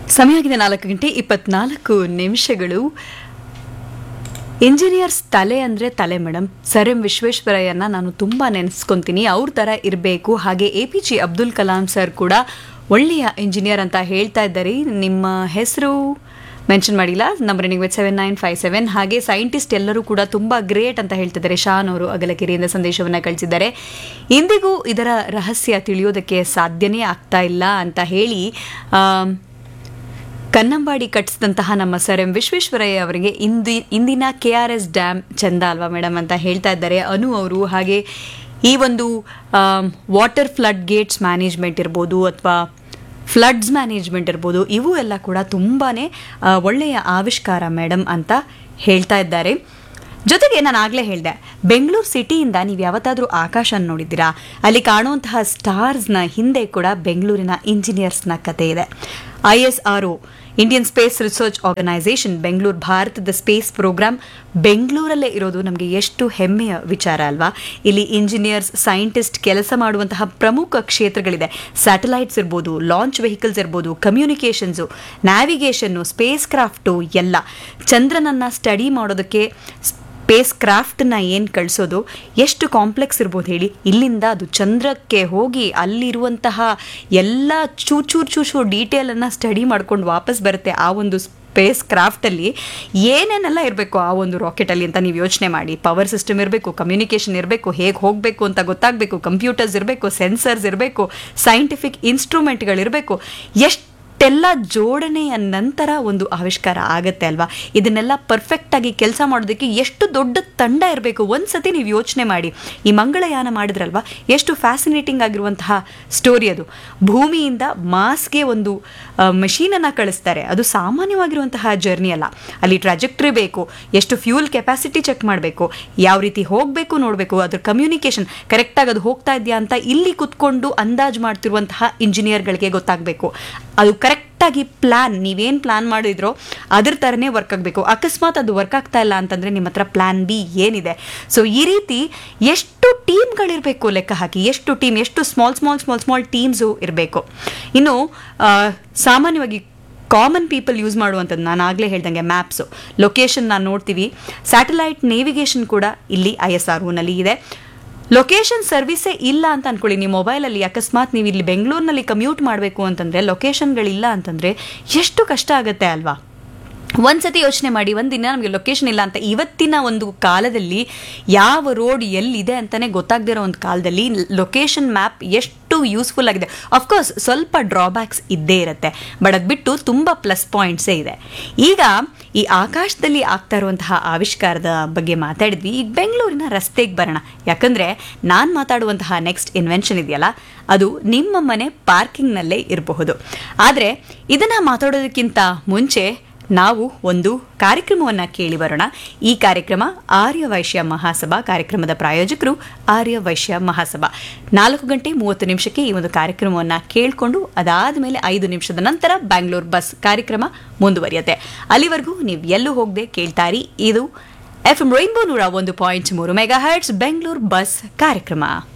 ಸಮಯ ಆಗಿದೆ ನಾಲ್ಕು ಗಂಟೆ ಇಪ್ಪತ್ನಾಲ್ಕು ನಿಮಿಷಗಳು ಇಂಜಿನಿಯರ್ಸ್ ತಲೆ ಅಂದರೆ ತಲೆ ಮೇಡಮ್ ಸರ್ ಎಂ ವಿಶ್ವೇಶ್ವರಯ್ಯನ ನಾನು ತುಂಬ ನೆನೆಸ್ಕೊತೀನಿ ಅವ್ರ ಥರ ಇರಬೇಕು ಹಾಗೆ A P J Abdul Kalam sir ಕೂಡ ಒಳ್ಳೆಯ ಇಂಜಿನಿಯರ್ ಅಂತ ಹೇಳ್ತಾ ಇದ್ದಾರೆ ನಿಮ್ಮ ಹೆಸರು ಮೆನ್ಷನ್ ಮಾಡಿಲ್ಲ ನಂಬರ್ ನಿಮಗೆ ಸೆವೆನ್ ನೈನ್ ಫೈವ್ ಸೆವೆನ್ ಹಾಗೆ ಸೈಂಟಿಸ್ಟ್ ಎಲ್ಲರೂ ಕೂಡ ತುಂಬ ಗ್ರೇಟ್ ಅಂತ ಹೇಳ್ತಿದ್ದಾರೆ ಶಾನ್ ಅವರು ಅಗಲಕೆರೆಯಿಂದ ಸಂದೇಶವನ್ನು ಕಳಿಸಿದ್ದಾರೆ ಇಂದಿಗೂ ಇದರ ರಹಸ್ಯ ತಿಳಿಯೋದಕ್ಕೆ ಸಾಧ್ಯನೇ ಆಗ್ತಾ ಇಲ್ಲ ಅಂತ ಹೇಳಿ ಆಮ್, ಕನ್ನಂಬಾಡಿ ಕಟ್ಟಿಸಿದಂತಹ ನಮ್ಮ ಸರ್ ಎಂ ವಿಶ್ವೇಶ್ವರಯ್ಯ ಅವರಿಗೆ ಇಂದಿ ಇಂದಿನ ಕೆ ಆರ್ ಎಸ್ ಡ್ಯಾಮ್ ಚಂದ ಅಲ್ವಾ ಮೇಡಮ್ ಅಂತ ಹೇಳ್ತಾ ಇದ್ದಾರೆ ಅನು ಅವರು ಹಾಗೆ ಈ ಒಂದು ವಾಟರ್ ಫ್ಲಡ್ ಗೇಟ್ಸ್ ಮ್ಯಾನೇಜ್ಮೆಂಟ್ ಇರ್ಬೋದು ಅಥವಾ ಫ್ಲಡ್ಸ್ ಮ್ಯಾನೇಜ್ಮೆಂಟ್ ಇರ್ಬೋದು ಇವು ಎಲ್ಲ ಕೂಡ ತುಂಬಾ ಒಳ್ಳೆಯ ಆವಿಷ್ಕಾರ ಮೇಡಮ್ ಅಂತ ಹೇಳ್ತಾ ಇದ್ದಾರೆ ಜೊತೆಗೆ ನಾನು ಆಗಲೇ ಹೇಳಿದೆ ಬೆಂಗಳೂರು ಸಿಟಿಯಿಂದ ನೀವು ಯಾವತ್ತಾದರೂ ಆಕಾಶ ನೋಡಿದ್ದೀರಾ ಅಲ್ಲಿ ಕಾಣುವಂತಹ ಸ್ಟಾರ್ಸ್ನ ಹಿಂದೆ ಕೂಡ ಬೆಂಗಳೂರಿನ ಇಂಜಿನಿಯರ್ಸ್ನ ಕತೆ ಇದೆ I S R O Indian space research organisation Bengaluru ಭಾರತದ ಸ್ಪೇಸ್ ಪ್ರೋಗ್ರಾಮ್ ಬೆಂಗಳೂರಲ್ಲೇ ಇರೋದು ನಮಗೆ ಎಷ್ಟು ಹೆಮ್ಮೆಯ ವಿಚಾರ ಅಲ್ವಾ ಇಲ್ಲಿ ಇಂಜಿನಿಯರ್ಸ್ ಸೈಂಟಿಸ್ಟ್ ಕೆಲಸ ಮಾಡುವಂತಹ ಪ್ರಮುಖ ಕ್ಷೇತ್ರಗಳಿದೆ ಸ್ಯಾಟಲೈಟ್ಸ್ ಇರ್ಬೋದು ಲಾಂಚ್ ವೆಹಿಕಲ್ಸ್ ಇರ್ಬೋದು ಕಮ್ಯುನಿಕೇಷನ್ಸು ನ್ಯಾವಿಗೇಷನ್ನು ಸ್ಪೇಸ್ ಕ್ರಾಫ್ಟು ಎಲ್ಲ ಚಂದ್ರನನ್ನು ಸ್ಟಡಿ ಮಾಡೋದಕ್ಕೆ ಸ್ಪೇಸ್ ಕ್ರಾಫ್ಟನ್ನ ಏನು ಕಳಿಸೋದು ಎಷ್ಟು ಕಾಂಪ್ಲೆಕ್ಸ್ ಇರ್ಬೋದು ಹೇಳಿ ಇಲ್ಲಿಂದ ಅದು ಚಂದ್ರಕ್ಕೆ ಹೋಗಿ ಅಲ್ಲಿರುವಂತಹ ಎಲ್ಲ ಚೂರ್ ಚೂರ್ ಚೂರ್ ಚೂರ್ ಡೀಟೇಲನ್ನು ಸ್ಟಡಿ ಮಾಡ್ಕೊಂಡು ವಾಪಸ್ ಬರುತ್ತೆ ಆ ಒಂದು ಸ್ಪೇಸ್ ಕ್ರಾಫ್ಟಲ್ಲಿ ಏನೇನೆಲ್ಲ ಇರಬೇಕು ಆ ಒಂದು ರಾಕೆಟಲ್ಲಿ ಅಂತ ನೀವು ಯೋಚನೆ ಮಾಡಿ ಪವರ್ ಸಿಸ್ಟಮ್ ಇರಬೇಕು ಕಮ್ಯುನಿಕೇಷನ್ ಇರಬೇಕು ಹೇಗೆ ಹೋಗಬೇಕು ಅಂತ ಗೊತ್ತಾಗಬೇಕು ಕಂಪ್ಯೂಟರ್ಸ್ ಇರಬೇಕು ಸೆನ್ಸರ್ಸ್ ಇರಬೇಕು ಸೈಂಟಿಫಿಕ್ ಇನ್ಸ್ಟ್ರೂಮೆಂಟ್ಗಳಿರಬೇಕು ಎಷ್ಟೆಲ್ಲ ಜೋಡಣೆಯ ನಂತರ ಒಂದು ಆವಿಷ್ಕಾರ ಆಗತ್ತೆ ಅಲ್ವಾ ಇದನ್ನೆಲ್ಲ ಪರ್ಫೆಕ್ಟಾಗಿ ಕೆಲಸ ಮಾಡೋದಕ್ಕೆ ಎಷ್ಟು ದೊಡ್ಡ ತಂಡ ಇರಬೇಕು ಒಂದ್ಸತಿ ನೀವು ಯೋಚನೆ ಮಾಡಿ ಈ ಮಂಗಳಯಾನ ಮಾಡಿದ್ರಲ್ವಾ ಎಷ್ಟು ಫ್ಯಾಸಿನೇಟಿಂಗ್ ಆಗಿರುವಂತಹ ಸ್ಟೋರಿ ಅದು ಭೂಮಿಯಿಂದ ಮಾಸ್ಗೆ ಒಂದು ಮಷೀನನ್ನು ಕಳಿಸ್ತಾರೆ ಅದು ಸಾಮಾನ್ಯವಾಗಿರುವಂತಹ ಜರ್ನಿ ಅಲ್ಲ ಅಲ್ಲಿ ಟ್ರಾಜೆಕ್ಟ್ರಿ ಬೇಕು ಎಷ್ಟು ಫ್ಯೂಲ್ ಕೆಪಾಸಿಟಿ ಚೆಕ್ ಮಾಡಬೇಕು ಯಾವ ರೀತಿ ಹೋಗಬೇಕು ನೋಡಬೇಕು ಅದ್ರ ಕಮ್ಯುನಿಕೇಷನ್ ಕರೆಕ್ಟಾಗಿ ಅದು ಹೋಗ್ತಾ ಇದೆಯಾ ಅಂತ ಇಲ್ಲಿ ಕುತ್ಕೊಂಡು ಅಂದಾಜು ಮಾಡ್ತಿರುವಂತಹ ಇಂಜಿನಿಯರ್ಗಳಿಗೆ ಗೊತ್ತಾಗಬೇಕು ಅದು ಕರೆಕ್ಟಾಗಿ ಪ್ಲ್ಯಾನ್ ನೀವೇನು ಪ್ಲ್ಯಾನ್ ಮಾಡಿದ್ರೋ ಅದ್ರ ಥರನೇ ವರ್ಕ್ ಆಗಬೇಕು ಅಕಸ್ಮಾತ್ ಅದು ವರ್ಕ್ ಆಗ್ತಾ ಇಲ್ಲ ಅಂತಂದರೆ ನಿಮ್ಮ ಹತ್ರ ಪ್ಲ್ಯಾನ್ ಬಿ ಏನಿದೆ ಸೊ ಈ ರೀತಿ ಎಷ್ಟು ಟೀಮ್ಗಳಿರಬೇಕು ಲೆಕ್ಕ ಹಾಕಿ ಎಷ್ಟು ಟೀಮ್ ಎಷ್ಟು small small small small teams ಇರಬೇಕು ಇನ್ನು ಆ, ಸಾಮಾನ್ಯವಾಗಿ ಕಾಮನ್ ಪೀಪಲ್ ಯೂಸ್ ಮಾಡುವಂಥದ್ದು ನಾನು ಆಗಲೇ ಹೇಳ್ದಂಗೆ ಮ್ಯಾಪ್ಸು ಲೊಕೇಶನ್ ನಾನು ನೋಡ್ತೀವಿ ಸ್ಯಾಟಲೈಟ್ ನೇವಿಗೇಷನ್ ಕೂಡ ಇಲ್ಲಿ ಐ ಎಸ್ ಆರ್ ಒನಲ್ಲಿ ಇದೆ ಲೊಕೇಶನ್ ಸರ್ವಿಸೇ ಇಲ್ಲ ಅಂತ ಅನ್ಕೊಳ್ಳಿ ನಿಮ್ಮ ಮೊಬೈಲಲ್ಲಿ ಅಕಸ್ಮಾತ್ ನೀವು ಇಲ್ಲಿ ಬೆಂಗಳೂರಿನಲ್ಲಿ ಕಮ್ಯೂಟ್ ಮಾಡಬೇಕು ಅಂತಂದರೆ ಲೊಕೇಶನ್ಗಳಿಲ್ಲ ಅಂತಂದರೆ ಎಷ್ಟು ಕಷ್ಟ ಆಗುತ್ತೆ ಅಲ್ವಾ ಒಂದ್ಸತಿ ಯೋಚನೆ ಮಾಡಿ ಒಂದಿನ ನಮಗೆ ಲೊಕೇಶನ್ ಇಲ್ಲ ಅಂತ ಇವತ್ತಿನ ಒಂದು ಕಾಲದಲ್ಲಿ ಯಾವ ರೋಡ್ ಎಲ್ಲಿದೆ ಅಂತಾನೆ ಗೊತ್ತಾಗದಿರೋ ಒಂದು ಕಾಲದಲ್ಲಿ ಲೊಕೇಶನ್ ಮ್ಯಾಪ್ ಎಷ್ಟು ಯೂಸ್ಫುಲ್ ಆಗಿದೆ ಅಫ್ಕೋರ್ಸ್ ಸ್ವಲ್ಪ ಡ್ರಾಬ್ಯಾಕ್ಸ್ ಇದ್ದೇ ಇರುತ್ತೆ ಬಟ್ ಅದು ಬಿಟ್ಟು ತುಂಬ ಪ್ಲಸ್ ಪಾಯಿಂಟ್ಸೇ ಇದೆ ಈಗ ಈ ಆಕಾಶದಲ್ಲಿ ಆಗ್ತಾ ಇರುವಂತಹ ಆವಿಷ್ಕಾರದ ಬಗ್ಗೆ ಮಾತಾಡಿದ್ವಿ ಈಗ ಬೆಂಗಳೂರಿನ ರಸ್ತೆಗೆ ಬರೋಣ ಯಾಕಂದರೆ ನಾನು ಮಾತಾಡುವಂತಹ ನೆಕ್ಸ್ಟ್ ಇನ್ವೆನ್ಷನ್ ಇದೆಯಲ್ಲ ಅದು ನಿಮ್ಮ ಮನೆ ಪಾರ್ಕಿಂಗ್ನಲ್ಲೇ ಇರಬಹುದು ಆದರೆ ಇದನ್ನು ಮಾತಾಡೋದಕ್ಕಿಂತ ಮುಂಚೆ ನಾವು ಒಂದು ಕಾರ್ಯಕ್ರಮವನ್ನು ಕೇಳಿ ಬರೋಣ ಈ ಕಾರ್ಯಕ್ರಮ ಆರ್ಯ ವೈಶ್ಯ ಮಹಾಸಭಾ ಕಾರ್ಯಕ್ರಮದ ಪ್ರಾಯೋಜಕರು ಆರ್ಯ ವೈಶ್ಯ ಮಹಾಸಭಾ ನಾಲ್ಕು ಗಂಟೆ ಮೂವತ್ತು ನಿಮಿಷಕ್ಕೆ ಈ ಒಂದು ಕಾರ್ಯಕ್ರಮವನ್ನು ಕೇಳಿಕೊಂಡು ಅದಾದ ಮೇಲೆ ಐದು ನಿಮಿಷದ ನಂತರ ಬ್ಯಾಂಗ್ಳೂರ್ ಬಸ್ ಕಾರ್ಯಕ್ರಮ ಮುಂದುವರಿಯುತ್ತೆ ಅಲ್ಲಿವರೆಗೂ ನೀವು ಎಲ್ಲೂ ಹೋಗದೆ ಕೇಳ್ತಾರಿ ಇದು ಎಫ್ ಎಂ ರೈನ್ಬೋ ನೂರ ಒಂದು ಪಾಯಿಂಟ್ ಮೂರು ಮೆಗಾ ಹರ್ಟ್ಸ್ ಬೆಂಗಳೂರು ಬಸ್ ಕಾರ್ಯಕ್ರಮ